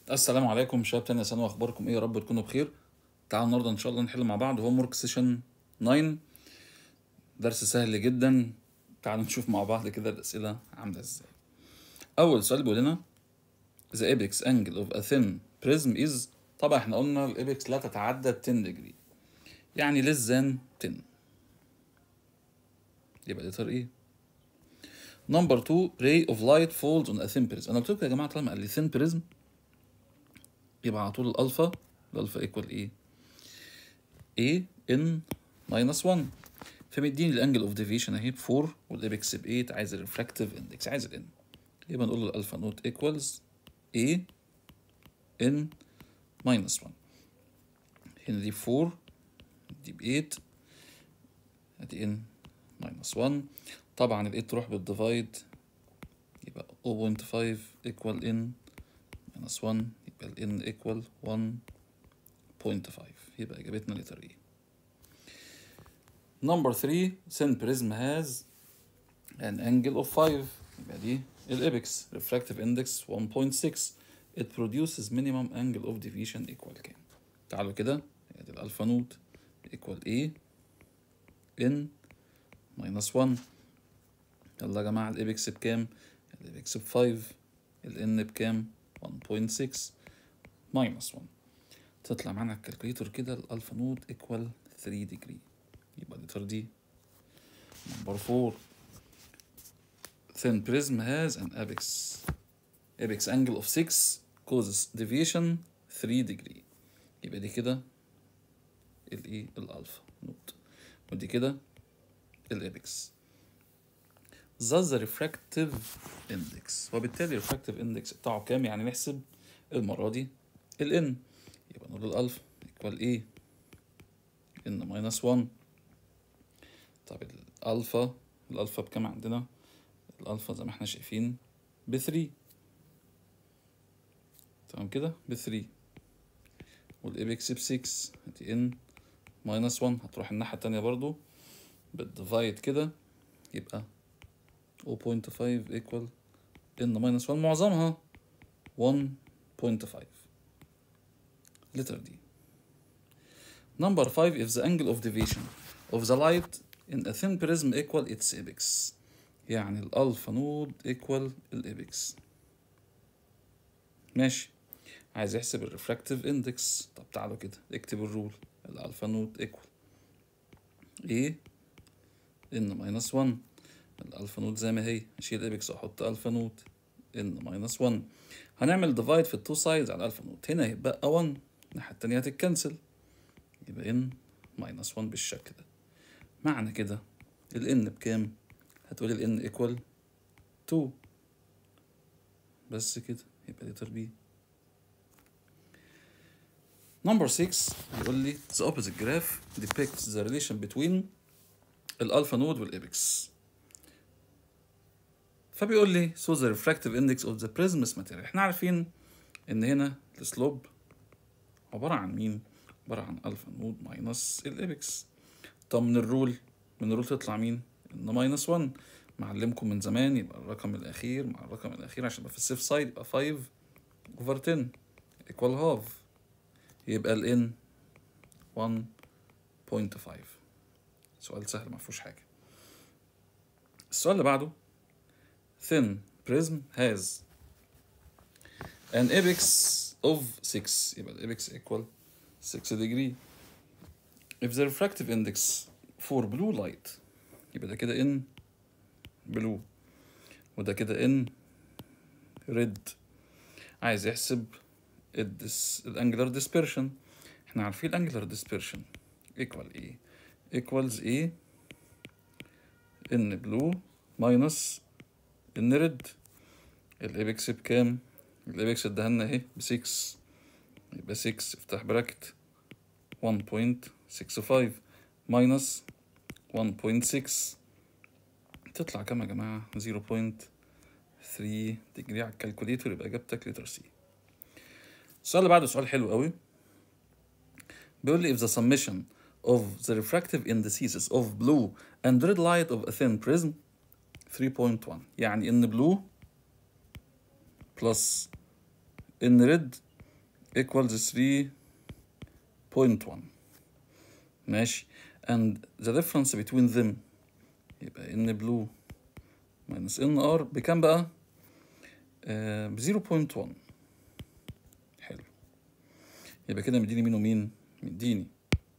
السلام عليكم شباب تانية ثانوي اخباركم ايه يا رب تكونوا بخير تعالوا النهارده ان شاء الله نحل مع بعض هوم ورك سيشن 9 درس سهل جدا تعالوا نشوف مع بعض كده الاسئله عامله ازاي اول سؤال بيقول لنا the apex angle of a thin prism is طبعا احنا قلنا الايبكس لا تتعدى 10 degree يعني less than 10 يبقى لتر ايه نمبر 2 ray of light falls on a thin prism انا قلت لكم يا جماعه طالما قال لي thin prism يبقى على طول الالفا الالفا ايكوال ايه a ان ماينس 1 فمديني الانجل اوف ديفيشن اهي ب 4 والابكس ب 8 عايز الريفراكتيف اندكس عايز الان يبقى نقول له الالفا نوت ايكوالز a ان ماينس 1 هنا دي 4 دي ب 8 ادي ان ماينس 1 طبعا ال 8 تروح بالديفايد يبقى 0.5 ايكوال ان ماينس 1 يبقى ال n equal 1.5 يبقى إجابتنا لتر E. Number 3 thin prism has an angle of 5 يبقى دي الإبكس refractive index 1.6 it produces minimum angle of deviation equal كام تعالوا كده ادي الألفا نوت equal A n minus 1 يلا يا جماعة الإبكس بكام؟ الإبكس ب 5 ال n بكام؟ 1.6 minus 1 تطلع معانا الكالكوليتور كده الالفا نوت ايكوال 3 ديجري يبقى لتر دي نمبر 4 thin prism has an apex apex angle of 6 causes deviation 3 degree يبقى دي كده الايه الالفا نوت ودي كده الابكس thus the refractive index وبالتالي refractive index بتاعه كام يعني نحسب المرة دي ال n يبقى نقول الألفا equal a n minus 1 طب الألفا الألفا بكام عندنا؟ الألفا زي ما احنا شايفين ب 3 تمام كده ب 3 والإبكس ب 6 ادي n minus 1 هتروح الناحية التانية برضو بالديفايد كده يبقى 0.5 equal n minus 1 معظمها 1.5 letter D number 5 if the angle of deviation of the light in a thin prism equal its apex يعني الألفا نود equal الابكس ماشي عايز يحسب الريفراكتيف اندكس طب تعالوا كده اكتب الرول الألفا نود equal A n minus 1 الألفا نود زي ما هي أشيل ابكس وأحط ألفا نود n minus 1 هنعمل ديفايد في التو سايدز على الألفا نود هنا هيبقى 1 الناحية التانية هتتكنسل يبقى n minus 1 بالشكل ده معنى كده ال n بكام؟ هتقولي ال n equal 2 بس كده يبقى لتر B number 6 يقول لي the opposite graph depicts the relation between الألفا نود والإبكس فبيقول لي so the refractive index of the prism is material احنا عارفين ان هنا السلوب عبارة عن مين؟ عبارة عن الفا نود ماينس الابكس طب من الرول من الرول تطلع مين؟ ان ماينس 1 معلمكم من زمان يبقى الرقم الأخير مع الرقم الأخير عشان يبقى في السيف سايد يبقى 5 اوفر 10 ايكوال هاف يبقى ال n 1.5 سؤال سهل ما فيهوش حاجة السؤال اللي بعده thin prism has an apex of 6 يبقى الابكس equal 6 degree if the refractive index for blue light يبقى ده كده in blue وده كده in red عايز يحسب الدس الانجلر dispersion احنا عارفين الانجلر dispersion equal ايه equals ايه ان blue minus ان ريد الابكس بكام الابكس ادهالنا اهي ب 6 يبقى 6 افتح براكت 1.65 ماينس 1.6 تطلع كام يا جماعة 0.3 ديجري على الكالكوليتور يبقى اجابتك لتر سي السؤال اللي بعده سؤال حلو قوي بيقول لي if the summation of the refractive indices of blue and red light of a thin prism 3.1 يعني ان blue بلس ان ريد equals 3.1 ماشي and the difference between them يبقى ان بلو minus ان ار بكام بقى؟ آه ب 0.1 حلو يبقى كده مديني مين ومين؟ مديني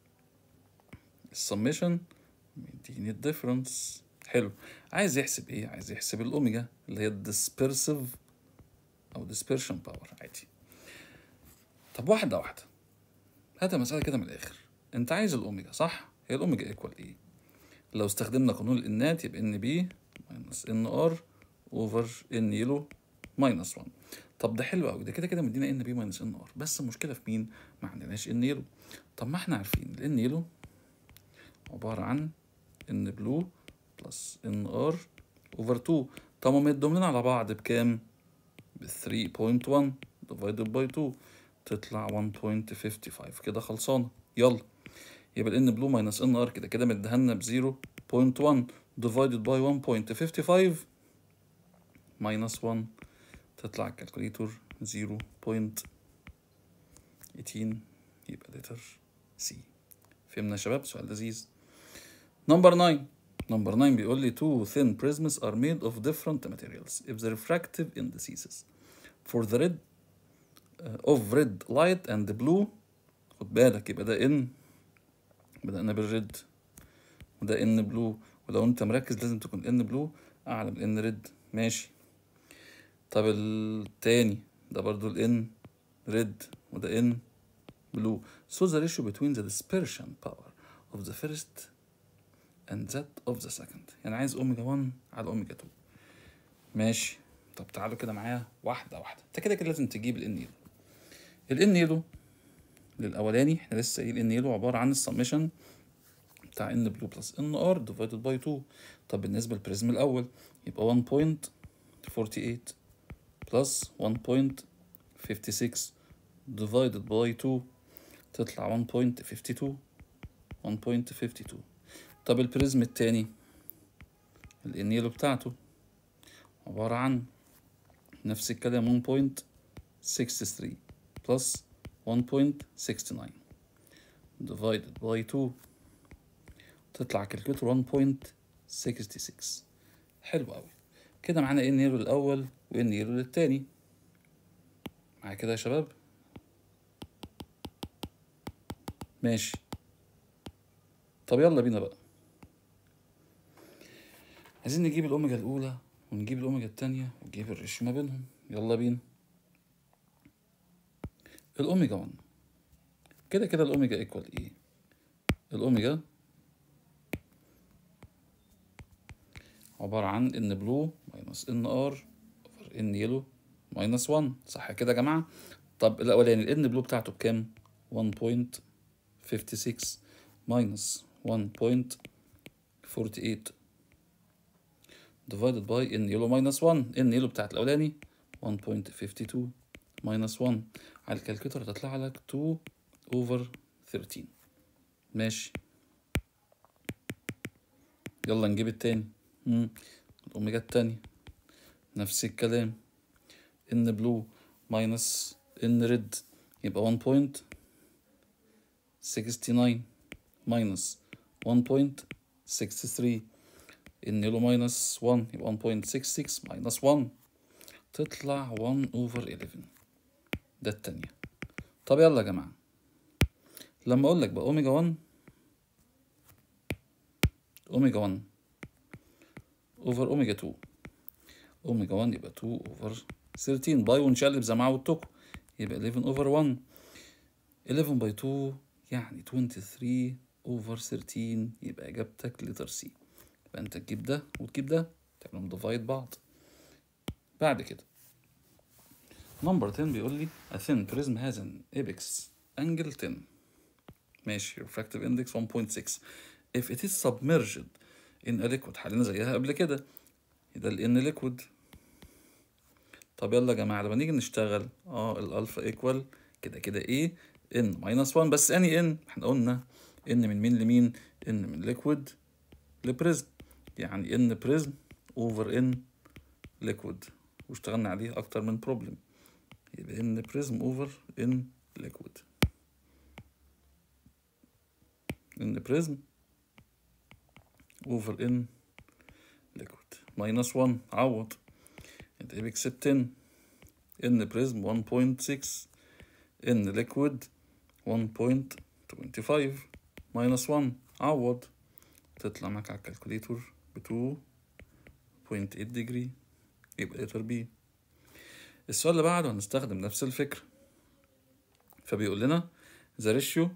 السميشن مديني الديفرنس حلو عايز يحسب ايه؟ عايز يحسب الاوميجا اللي هي الديسبيرسيف او dispersion باور عادي طب واحدة واحدة هاتها مسألة كده من الآخر أنت عايز الأوميجا صح؟ هي الأوميجا إيكوال إيه؟ لو استخدمنا قانون الإنات يبقى إن بي ماينس إن آر أوفر إن يلو ماينس 1 طب ده حلو أوي ده كده كده مدينا إن بي ماينس إن آر بس المشكلة في مين؟ ما عندناش إن يلو طب ما إحنا عارفين الإن يلو عبارة عن إن بلو بلس إن آر أوفر 2 طب ما مدهم لنا على بعض بكام؟ ب 3.1 divided by 2 تطلع 1.55 كده خلصانة يلا يبقى الان بلو ماينس ان ار كده كده مديها لنا ب 0.1 divided by 1.55 minus 1 تطلع الكالكوليتور 0.18 يبقى لتر سي فهمنا يا شباب سؤال لذيذ نمبر 9 نمبر 9 بيقول لي two thin prisms are made of different materials if the refractive indices for the red uh, of red light and blue خد بالك يبقى ده ان بدأنا بالريد وده ان بلو ولو انت مركز لازم تكون ان بلو اعلى من ان ريد ماشي طب التاني ده برضو الان ريد وده ان blue so the ratio between the dispersion power of the first and that of the second يعني عايز اوميجا 1 على اوميجا 2 ماشي طب تعالوا كده معايا واحدة واحدة انت كده كده لازم تجيب الان يلو الان يلو للاولاني احنا لسه قايل ان يلو عبارة عن السميشن بتاع ان بلو بلس ان ار ديفايدد باي 2 طب بالنسبة للبريزم الاول يبقى 1.48 بلس 1.56 divided by 2 تطلع 1.52 1.52 طب البريزم التاني الانيلو بتاعته عبارة عن نفس الكلام 1.63 plus 1.69 divided by 2 تطلع كالكوليتر 1.66 حلو قوي كده معانا ان يلو الاول وان يلو للتاني معايا كده يا شباب ماشي طب يلا بينا بقى عايزين نجيب الأوميجا الأولى ونجيب الأوميجا التانية ونجيب الريشيو ما بينهم يلا بينا الأوميجا 1 كده كده الأوميجا إيكوال إيه الأوميجا عبارة عن إن بلو ماينس إن آر أوفر إن يلو ماينس 1 صح كده يا جماعة طب الأولاني الإن بلو بتاعته بكام 1.56 minus 1.48 divided by n يلو minus 1 n يلو بتاعت الأولاني 1.52 minus 1 على الكالكوليتر هتطلع لك 2 over 13 ماشي يلا نجيب التاني مم. الأوميجا التاني نفس الكلام ان بلو minus ان ريد يبقى 1.69 minus 1.63 ان له minus 1 يبقى 1.66 minus 1 تطلع 1 over 11 ده التانية طب يلا يا جماعة لما اقول لك بقى اوميجا 1 اوميجا 1 اوفر اوميجا 2 اوميجا 1 يبقى 2 اوفر 13 باي ونشقلب زي ما عودتكم يبقى 11 اوفر 1 11 باي 2 يعني 23 اوفر 13 يبقى اجابتك لتر سي يبقى انت تجيب ده وتجيب ده تعملهم ديفايد بعض بعد كده نمبر 10 بيقول لي a thin prism has an apex angle 10 ماشي refractive index 1.6 if it is submerged in a liquid حلينا زيها قبل كده ده ال n liquid طب يلا يا جماعة لما نيجي نشتغل اه الالفا ايكوال كده كده ايه ان ماينس 1 بس اني ان احنا قلنا ان من مين لمين ان من ليكويد لبريزم يعني ان بريزم اوفر ان ليكويد واشتغلنا عليه اكتر من بروبلم يبقى ان بريزم اوفر ان liquid ان بريزم over ان liquid minus 1 عوض يبقى بيكسب 10 ان بريزم 1.6 ان liquid 1.25 minus 1 عوض تطلع معاك على الكالكوليتور ب 2.8 degree يبقى letter B السؤال اللي بعده هنستخدم نفس الفكرة فبيقول لنا the ratio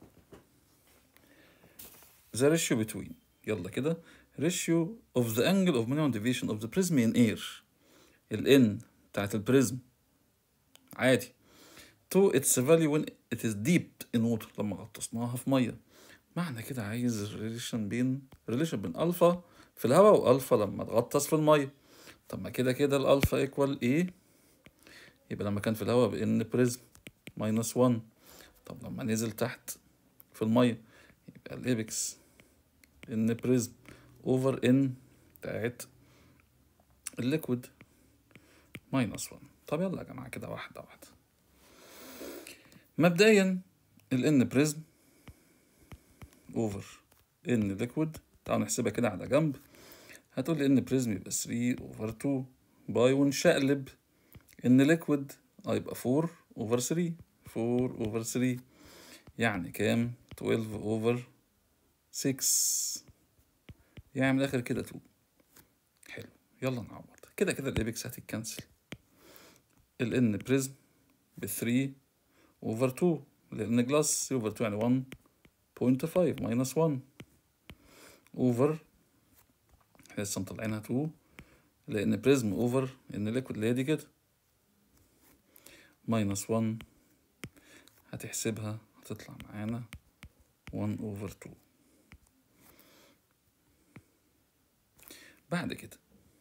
the ratio between يلا كده ratio of the angle of minimum deviation of the prism in air ال N بتاعت البريزم عادي to its value when it is deep in water لما غطسناها في مية معنى كده عايز ريليشن بين ريليشن بين الفا في الهواء والفا لما تغطس في المية طب ما كده كده الالفا ايكوال ايه يبقى لما كان في الهواء بان بريزم ماينس 1 طب لما نزل تحت في المية يبقى الابكس ان بريزم اوفر ان بتاعت الليكويد ماينس 1 طب يلا يا جماعة كده واحدة واحدة مبدئيا ال ان بريزم اوفر ان ليكويد تعالوا نحسبها كده على جنب هتقول لي ان بريزم يبقى 3 اوفر 2 باي ونشقلب ان ليكويد هيبقى 4 اوفر 3 4 اوفر 3 يعني كام 12 اوفر 6 يعني من الاخر كده 2 حلو يلا نعوض كده كده الابكس هتتكنسل ال ان بريزم ب 3 اوفر 2 لان جلاس 3 اوفر 2 يعني 1.5 ماينس 1 اوفر احنا لسه مطلعينها 2 لان بريزم اوفر ان ليكويد اللي هي دي كده ماينس 1 هتحسبها هتطلع معانا 1 اوفر 2 بعد كده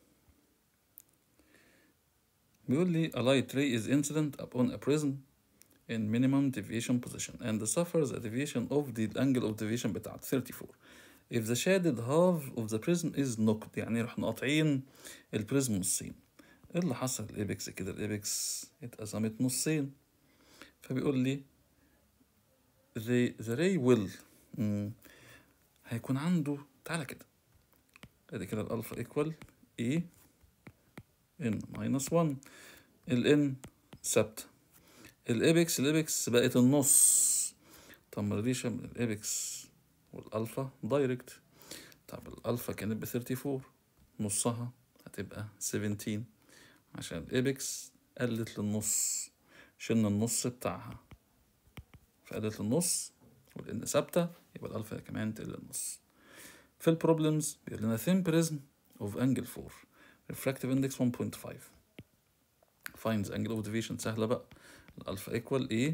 بيقول لي a light ray is incident upon a prism in minimum deviation position and suffers a deviation of the angle of deviation بتاعت 34 if the shaded half of the prism is knocked يعني رحنا قاطعين البريزم نصين ايه اللي حصل الايبكس كده الايبكس اتقسمت نصين فبيقول لي the, the ray will مم. هيكون عنده تعالى كده ادي كده الالفا ايكوال اي ان ماينس 1 الان ثابته الابكس الابكس بقت النص طب ما الريشه من الابكس والالفا دايركت طب الالفا كانت ب 34 نصها هتبقى 17 عشان الابكس قلت للنص شلنا النص بتاعها فقلت للنص ولان ثابته يبقى الالفا كمان تقل للنص في البروبلمز بيقول لنا thin prism of angle 4 refractive index 1.5 find the angle of deviation سهله بقى الالفا ايكوال ايه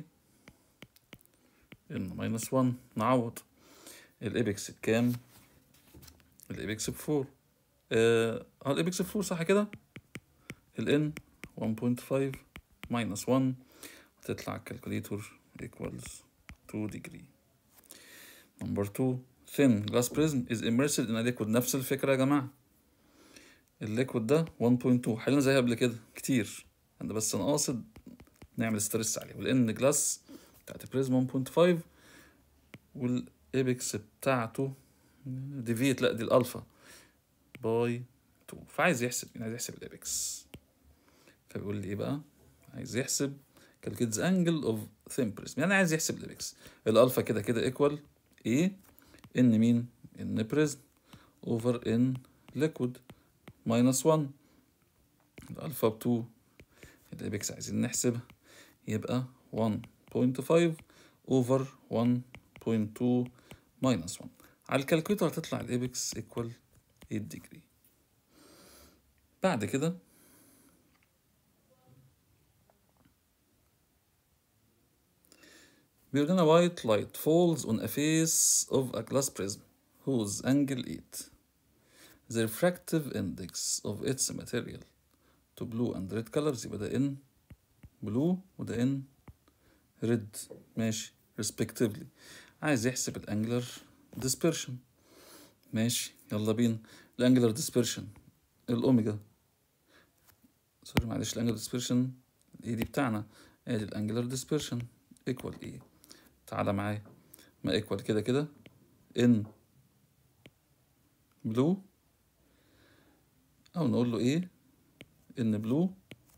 ان ماينس 1 نعوض الابكس بكام الابكس ب 4 اه الابكس ب 4 صح كده الان 1.5 ماينس 1 هتطلع الكالكوليتور equals 2 degree number 2 thin glass prism is immersed in a liquid نفس الفكرة يا جماعة الليكويد ده 1.2 حلنا زي قبل كده كتير انا بس انا قاصد نعمل ستريس عليه ولان جلاس بتاعت بريزم 1.5 والايبكس بتاعته ديفيت لا دي الالفا باي 2 فعايز يحسب عايز يحسب الايبكس فبيقول لي ايه بقى عايز يحسب calculate the angle of thin prism يعني عايز يحسب الايبكس الالفا كده كده ايكوال ايه ان مين ان بريزم اوفر ان ليكويد ماينس 1 الالفا ب 2 الايبكس عايزين نحسبها يبقى 1.5 اوفر 1.2 ماينس 1 على الكالكوليتر هتطلع الايبكس ايكوال 8 ديجري بعد كده بيقول لنا white light falls on a face of a glass prism whose angle 8 the refractive index of its material to blue and red colors يبقى ده in blue وده in red ماشي respectively عايز يحسب الانجلر dispersion ماشي يلا بينا الانجلر dispersion الاوميجا سوري معلش الانجلر dispersion ايه دي بتاعنا ادي الانجلر dispersion ايكوال ايه تعالى معايا ما ايكوال كده كده ان بلو او نقول له ايه ان بلو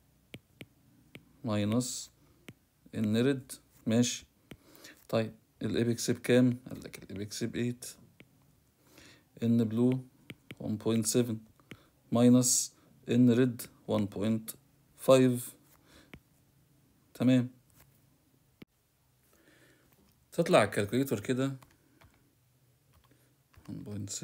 ماينس ان ريد ماشي طيب الابكس بكام قال لك الابكس ب 8 ان بلو 1.7 ماينس ان ريد 1.5 تمام تطلع الكالكوليتور كده 1.7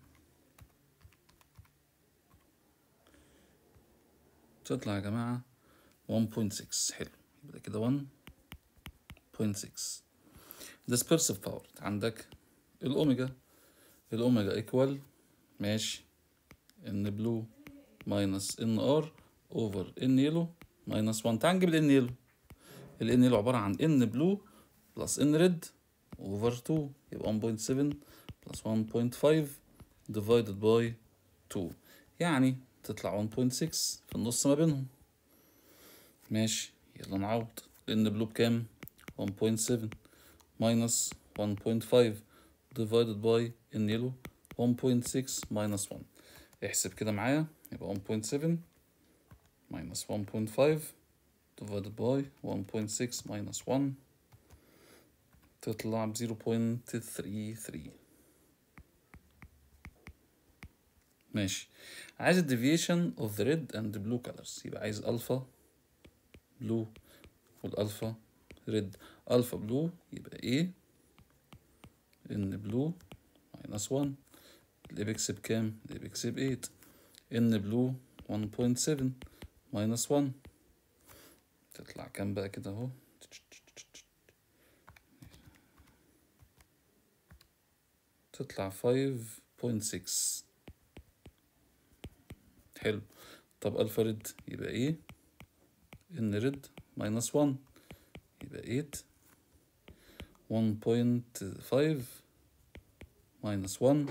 تطلع يا جماعة 1.6 حلو يبقى كده 1.6 dispersive power عندك الأوميجا الأوميجا ايكوال ماشي ان بلو ماينس ان ار اوفر ان يلو ماينس 1 تعال نجيب الان يلو الان يلو عبارة عن ان بلو بلس ان ريد اوفر 2 يبقى 1.7 بلس 1.5 divided by 2 يعني تطلع 1.6 في النص ما بينهم ماشي يلا نعوض ان بلو بكام 1.7 minus 1.5 divided by ان يلو 1.6 minus 1 احسب كده معايا يبقى 1.7 minus 1.5 divided by 1.6 minus 1 تطلع ب 0.33 ماشي عايز ال deviation of the red and the blue colors يبقى عايز الفا بلو والالفا ريد الفا بلو يبقى ايه ان بلو ماينس 1 الابكس بكام الابكس ب 8 ان بلو 1.7 ماينس 1 تطلع كام بقى كده اهو تطلع 5.6 حلو طب الفا ريد يبقى ايه ان ريد ماينس 1 يبقى 8 1.5 ماينس 1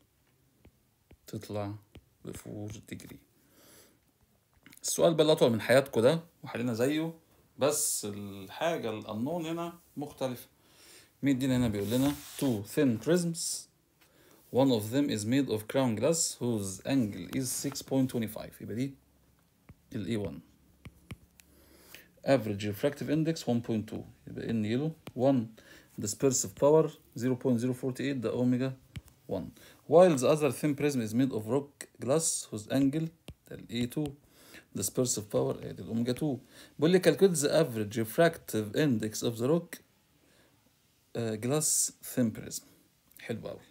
تطلع ب 4 ديجري السؤال بقى الأطول من حياتكم ده وحلينا زيه بس الحاجة الأنون هنا مختلفة مدينا هنا بيقول لنا two thin prisms one of them is made of crown glass whose angle is 6.25 يبقى دي ال A1 average refractive index 1.2 يبقى ان يلو 1 dispersive power 0.048 ده اوميجا 1 while the other thin prism is made of rock glass whose angle ده ال A2 dispersive power ادي الاوميجا 2 بيقول لي calculate the average refractive index of the rock uh, glass thin prism حلو قوي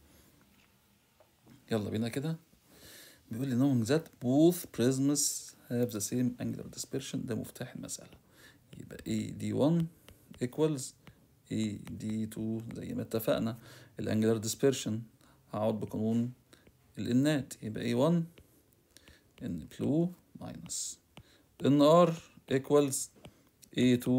يلا بينا كده بيقول لي knowing that both prisms have the same angular dispersion ده مفتاح المسألة يبقى A D1 equals A D2 زي ما اتفقنا الانجلر dispersion هقعد بقانون الانات يبقى A1 ان بلو minus ان R equals A2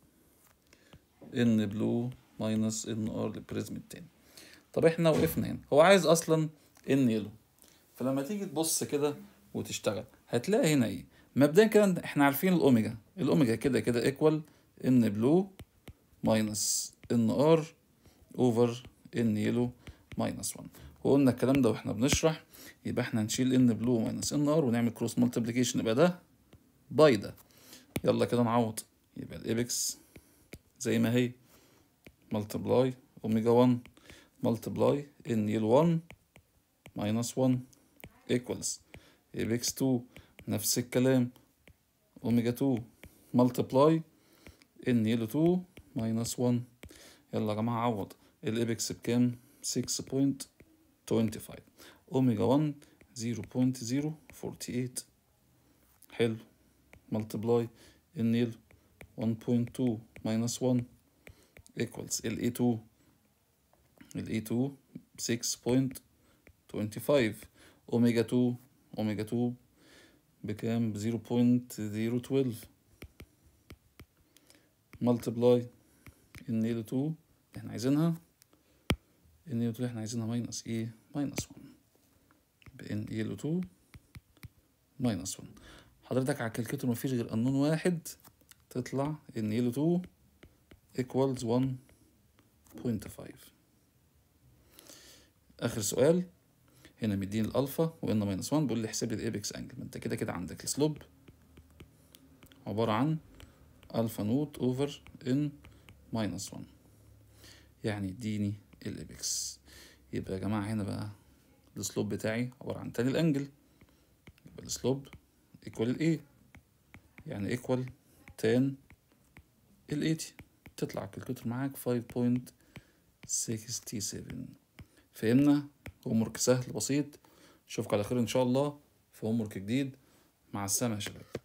ان بلو minus ان R للبريزم التاني طب احنا وقفنا هنا هو عايز اصلا ان يلو فلما تيجي تبص كده وتشتغل هتلاقي هنا ايه مبدئيا كده احنا عارفين الاوميجا الاوميجا كده كده ايكوال ان بلو ماينس ان ار اوفر ان يلو ماينس 1 وقلنا الكلام ده واحنا بنشرح يبقى احنا نشيل ان بلو ماينس ان ار ونعمل كروس مالتيبليكيشن يبقى ده باي ده يلا كده نعوض يبقى الابكس زي ما هي ملتبلاي اوميجا 1 ملتبلاي ان يلو 1 ماينس 1 ايكوالز ابكس 2 نفس الكلام اوميجا 2 ملتبلاي ان يلو 2 ماينس 1 يلا يا جماعه عوض الابكس بكام 6.25 اوميجا 1 0.048 حلو ملتبلاي ان يلو 1.2 ماينس 1 equals ال A2 ال A2 6.25 اوميجا 2 اوميجا 2 بكام ب 0.012 ملتبلاي ان ال 2 احنا عايزينها ان ال 2 احنا عايزينها ماينس ايه ماينس 1 بان ال 2 ماينس 1 حضرتك على الكالكوليتر مفيش غير قانون واحد تطلع ان ال 2 equals 1.5 اخر سؤال هنا مديني الالفا وان ماينس 1 بيقول لي احسب لي الايبكس انجل ما انت كده كده عندك السلوب عبارة عن الفا نوت اوفر ان ماينس 1 يعني اديني الايبكس يبقى يا جماعة هنا بقى السلوب بتاعي عبارة عن تاني الانجل يبقى السلوب ايكوال الايه يعني ايكوال تان ال 80 تطلع الكالكوليتر معاك 5.67 فهمنا هومورك سهل بسيط اشوفكم على خير ان شاء الله في هومورك جديد مع السلامة يا شباب